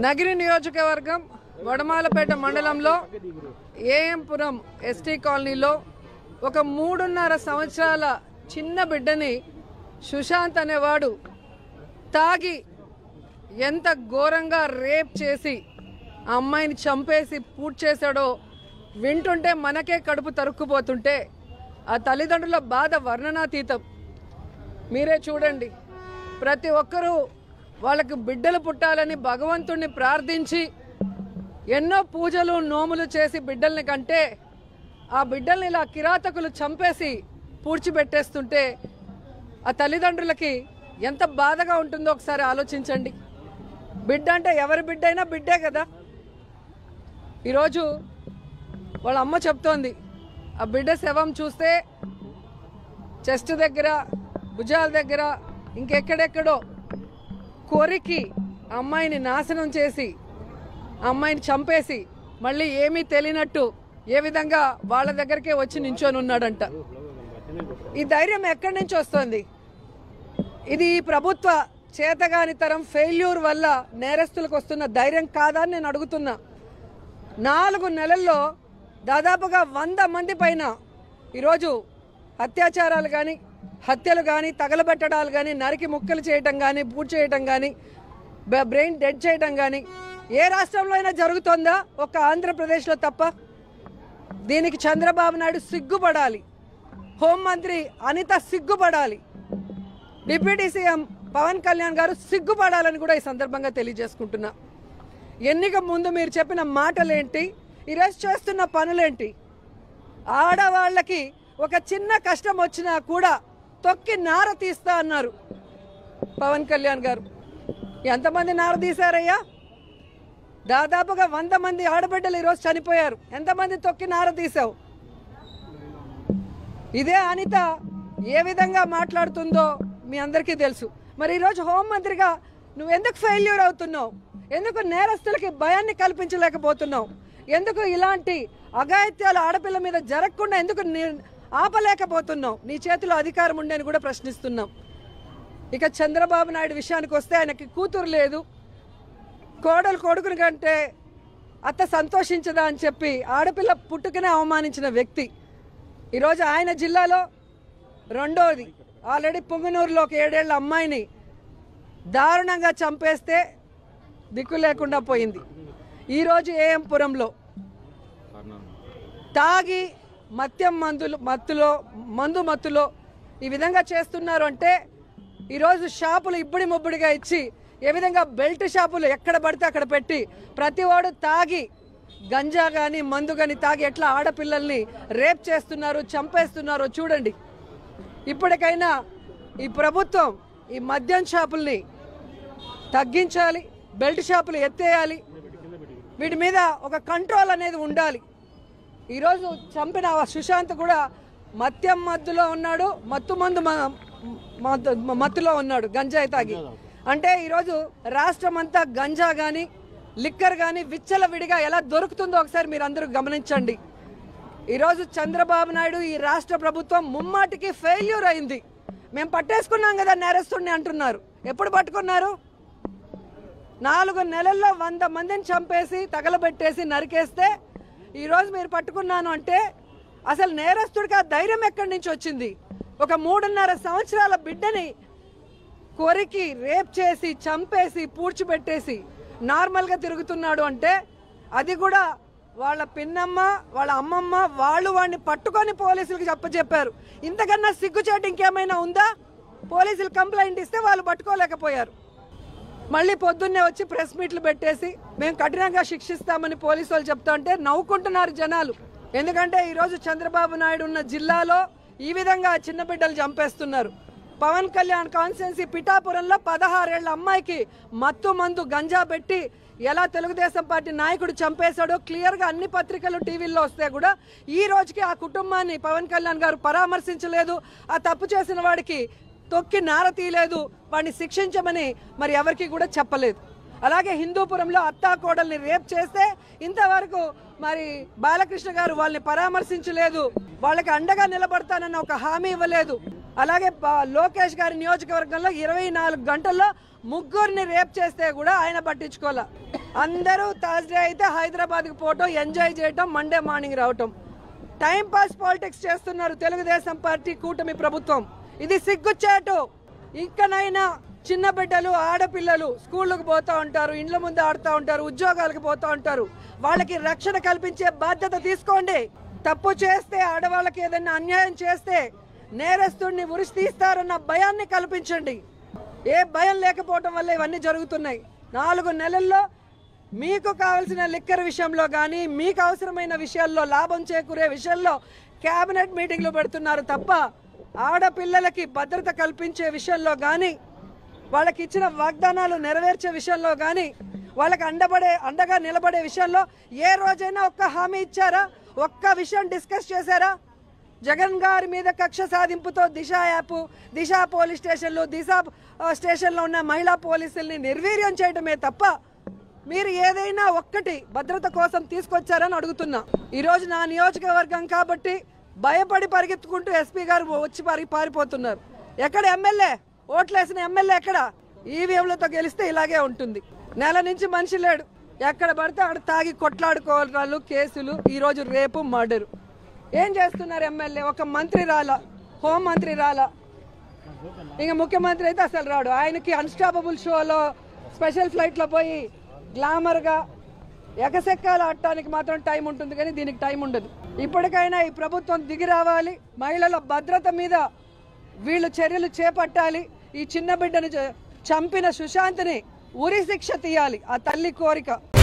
నగిరి నియోజకవర్గం వడమాలపేట మండలంలో ఏఎంపురం ఎస్టీ కాలనీలో ఒక మూడున్నర సంవత్సరాల చిన్న బిడ్డని సుశాంత్ అనేవాడు తాగి ఎంత ఘోరంగా రేప్ చేసి ఆ అమ్మాయిని చంపేసి పూర్తి చేశాడో వింటుంటే మనకే కడుపు తరుక్కుపోతుంటే ఆ తల్లిదండ్రుల బాధ వర్ణనాతీతం మీరే చూడండి ప్రతి ఒక్కరూ వాళ్ళకు బిడ్డలు పుట్టాలని భగవంతుణ్ణి ప్రార్థించి ఎన్నో పూజలు నోములు చేసి బిడ్డల్ని కంటే ఆ బిడ్డల్ని ఇలా కిరాతకులు చంపేసి పూడ్చిపెట్టేస్తుంటే ఆ తల్లిదండ్రులకి ఎంత బాధగా ఉంటుందో ఒకసారి ఆలోచించండి బిడ్డ అంటే ఎవరి బిడ్డ అయినా బిడ్డే కదా ఈరోజు వాళ్ళ అమ్మ చెప్తోంది ఆ బిడ్డ శవం చూస్తే చెస్ట్ దగ్గర భుజాల దగ్గర ఇంకెక్కడెక్కడో కొరికి ఆ అమ్మాయిని నాశనం చేసి ఆ అమ్మాయిని చంపేసి మళ్ళీ ఏమీ తెలియనట్టు ఏ విధంగా వాళ్ళ దగ్గరికే వచ్చి నించొని ఉన్నాడంట ఈ ధైర్యం ఎక్కడి నుంచి వస్తుంది ఇది ఈ ప్రభుత్వ చేతగానితరం ఫెయిల్యూర్ వల్ల నేరస్తులకు వస్తున్న ధైర్యం కాదా అని నేను అడుగుతున్నా నాలుగు నెలల్లో దాదాపుగా వంద మంది పైన ఈరోజు అత్యాచారాలు కానీ హత్యలు కానీ తగలబెట్టడాలు కానీ నరికి ముక్కలు చేయటం కానీ పూర్తి చేయటం కానీ బ- బ్రెయిన్ డెడ్ చేయటం కానీ ఏ రాష్ట్రంలో అయినా జరుగుతుందా ఒక ఆంధ్రప్రదేశ్లో తప్ప దీనికి చంద్రబాబు నాయుడు సిగ్గుపడాలి హోంమంత్రి అనిత సిగ్గుపడాలి డిప్యూటీ సీఎం పవన్ కళ్యాణ్ గారు సిగ్గుపడాలని కూడా ఈ సందర్భంగా తెలియజేసుకుంటున్నా ఎన్నిక ముందు మీరు చెప్పిన మాటలేంటి ఈరోజు చేస్తున్న పనులేంటి ఆడవాళ్ళకి ఒక చిన్న కష్టం వచ్చినా కూడా తొక్కి నార తీస్తా అన్నారు పవన్ కళ్యాణ్ గారు ఎంతమంది నార తీశారయ్యా దాదాపుగా వంద మంది ఆడబిడ్డలు ఈరోజు చనిపోయారు ఎంతమంది తొక్కి నార తీసావు ఇదే అనిత ఏ విధంగా మాట్లాడుతుందో మీ అందరికీ తెలుసు మరి ఈరోజు హోంమంత్రిగా నువ్వు ఎందుకు ఫెయిల్యూర్ అవుతున్నావు ఎందుకు నేరస్తులకి భయాన్ని కల్పించలేకపోతున్నావు ఎందుకు ఇలాంటి అఘాయిత్యాలు ఆడపిల్ల మీద జరగకుండా ఎందుకు ని- ఆపలేకపోతున్నావు నీ చేతిలో అధికారం ఉండే అని కూడా ప్రశ్నిస్తున్నాం ఇక చంద్రబాబు నాయుడు విషయానికి వస్తే ఆయనకి కూతురు లేదు కోడలు కొడుకుని కంటే అత్త సంతోషించదా అని చెప్పి ఆడపిల్ల పుట్టుకనే అవమానించిన వ్యక్తి ఈరోజు ఆయన జిల్లాలో రెండోది ఆల్రెడీ పుంగనూరులో ఒక ఏడేళ్ల అమ్మాయిని దారుణంగా చంపేస్తే దిక్కు లేకుండా పోయింది ఈరోజు ఏఎంపురంలో తాగి మద్యం మందులు మత్తులో మందు మత్తులో ఈ విధంగా చేస్తున్నారు అంటే ఈరోజు షాపులు ఇబ్బడి ముబ్బడిగా ఇచ్చి ఏ విధంగా బెల్ట్ షాపులు ఎక్కడ పడితే అక్కడ పెట్టి ప్రతివాడు తాగి గంజా కానీ మందు కానీ తాగి ఎట్లా ఆడపిల్లల్ని రేప్ చేస్తున్నారు చంపేస్తున్నారో చూడండి ఇప్పటికైనా ఈ ప్రభుత్వం ఈ మద్యం షాపుల్ని తగ్గించాలి బెల్ట్ షాపులు ఎత్తేయాలి వీటి మీద ఒక కంట్రోల్ అనేది ఉండాలి ఈరోజు చంపిన ఆ సుశాంత్ కూడా మద్యం మత్తులో ఉన్నాడు మత్తు మందు మ- మత్తు- మత్తులో ఉన్నాడు గంజాయి తాగి అంటే ఈరోజు రాష్ట్రం అంతా గంజా కానీ లిక్కర్ కానీ విచ్చలవిడిగా ఎలా దొరుకుతుందో ఒకసారి మీరు అందరూ గమనించండి ఈరోజు చంద్రబాబు నాయుడు ఈ రాష్ట్ర ప్రభుత్వం ముమ్మాటికి ఫెయిల్యూర్ అయింది మేము పట్టేసుకున్నాం కదా నేరస్తుడిని అంటున్నారు ఎప్పుడు పట్టుకున్నారు నాలుగు నెలల్లో వంద మందిని చంపేసి తగలబెట్టేసి నరికేస్తే ఈరోజు మీరు పట్టుకున్నాను అంటే అసలు నేరస్తుడికి ఆ ధైర్యం ఎక్కడి నుంచి వచ్చింది ఒక మూడున్నర సంవత్సరాల బిడ్డని కొరికి రేప్ చేసి చంపేసి పూడ్చిపెట్టేసి నార్మల్గా తిరుగుతున్నాడు అంటే అది కూడా వాళ్ళ పిన్నమ్మ వాళ్ళ అమ్మమ్మ వాళ్ళు వాడిని పట్టుకొని పోలీసులకు చెప్పజెప్పారు ఇంతకన్నా సిగ్గుచేటు ఇంకేమైనా ఉందా పోలీసులు కంప్లైంట్ ఇస్తే వాళ్ళు పట్టుకోలేకపోయారు మళ్ళీ పొద్దున్నే వచ్చి ప్రెస్ మీట్లు పెట్టేసి మేము కఠినంగా శిక్షిస్తామని పోలీసు వాళ్ళు చెప్తా ఉంటే నవ్వుకుంటున్నారు జనాలు ఎందుకంటే ఈరోజు చంద్రబాబు నాయుడు ఉన్న జిల్లాలో ఈ విధంగా చిన్న బిడ్డలు చంపేస్తున్నారు పవన్ కళ్యాణ్ కాన్స్టిట్యున్సీ పిఠాపురంలో పదహారేళ్ల అమ్మాయికి మత్తు మందు గంజా పెట్టి ఎలా తెలుగుదేశం పార్టీ నాయకుడు చంపేశాడో క్లియర్గా అన్ని పత్రికలు టీవీల్లో వస్తే కూడా ఈ రోజుకి ఆ కుటుంబాన్ని పవన్ కళ్యాణ్ గారు పరామర్శించలేదు ఆ తప్పు చేసిన వాడికి తొక్కి నార తీయలేదు వాడిని శిక్షించమని మరి ఎవరికి కూడా చెప్పలేదు అలాగే హిందూపురంలో అత్తా కోడల్ని రేప్ చేస్తే ఇంతవరకు మరి బాలకృష్ణ గారు వాళ్ళని పరామర్శించలేదు వాళ్ళకి అండగా నిలబడతానన్న ఒక హామీ ఇవ్వలేదు అలాగే ప- లోకేష్ గారి నియోజకవర్గంలో ఇరవై నాలుగు గంటల్లో ముగ్గురిని రేప్ చేస్తే కూడా ఆయన పట్టించుకోలే అందరూ థర్స్డే అయితే హైదరాబాద్కి పోవటం ఎంజాయ్ చేయటం మండే మార్నింగ్ రావటం టైం పాస్ పాలిటిక్స్ చేస్తున్నారు తెలుగుదేశం పార్టీ కూటమి ప్రభుత్వం ఇది సిగ్గుచేటు ఇంకనైనా చిన్న బిడ్డలు ఆడపిల్లలు స్కూళ్ళకు పోతా ఉంటారు ఇండ్ల ముందు ఆడుతూ ఉంటారు ఉద్యోగాలకు పోతా ఉంటారు వాళ్ళకి రక్షణ కల్పించే బాధ్యత తీసుకోండి తప్పు చేస్తే ఆడవాళ్ళకి ఏదైనా అన్యాయం చేస్తే నేరస్తుడిని ఉరిసి తీస్తారన్న భయాన్ని కల్పించండి ఏ భయం లేకపోవడం వల్ల ఇవన్నీ జరుగుతున్నాయి నాలుగు నెలల్లో మీకు కావలసిన లిక్కర్ విషయంలో కానీ మీకు అవసరమైన విషయాల్లో లాభం చేకూరే విషయంలో కేబినెట్ మీటింగ్లు పెడుతున్నారు తప్ప ఆడపిల్లలకి భద్రత కల్పించే విషయంలో కానీ వాళ్ళకి ఇచ్చిన వాగ్దానాలు నెరవేర్చే విషయంలో కానీ వాళ్ళకి అండబడే అండగా నిలబడే విషయంలో ఏ రోజైనా ఒక్క హామీ ఇచ్చారా ఒక్క విషయం డిస్కస్ చేశారా జగన్ గారి మీద కక్ష సాధింపుతో దిశ యాప్ దిశ పోలీస్ స్టేషన్లు దిశ ఆ, స్టేషన్లో ఉన్న మహిళా పోలీసుల్ని నిర్వీర్యం చేయడమే తప్ప మీరు ఏదైనా ఒక్కటి భద్రత కోసం తీసుకొచ్చారని అడుగుతున్నా ఈరోజు నా నియోజకవర్గం కాబట్టి భయపడి పరిగెత్తుకుంటూ ఎస్పీ గారు వచ్చి పారి పారిపోతున్నారు ఎక్కడ ఎమ్మెల్యే ఓట్లేసిన ఎమ్మెల్యే ఎక్కడ ఈవీఎంలతో గెలిస్తే ఇలాగే ఉంటుంది నెల నుంచి మనిషి లేడు ఎక్కడ పడితే అక్కడ తాగి కొట్లాడుకోవాలి కేసులు ఈరోజు రేపు మర్డరు ఏం చేస్తున్నారు ఎమ్మెల్యే ఒక మంత్రి రాలా హోం మంత్రి రాలా ఇంకా ముఖ్యమంత్రి అయితే అసలు రాడు ఆయనకి అన్స్టాపబుల్ షోలో స్పెషల్ ఫ్లైట్లో పోయి గ్లామర్గా ఎకసెక్కాలు ఆడటానికి మాత్రం టైం ఉంటుంది కానీ దీనికి టైం ఉండదు ఇప్పటికైనా ఈ ప్రభుత్వం దిగి రావాలి మహిళల భద్రత మీద వీళ్ళు చర్యలు చేపట్టాలి ఈ చిన్న బిడ్డను చ- చంపిన సుశాంత్ని ఉరి శిక్ష తీయాలి ఆ తల్లి కోరిక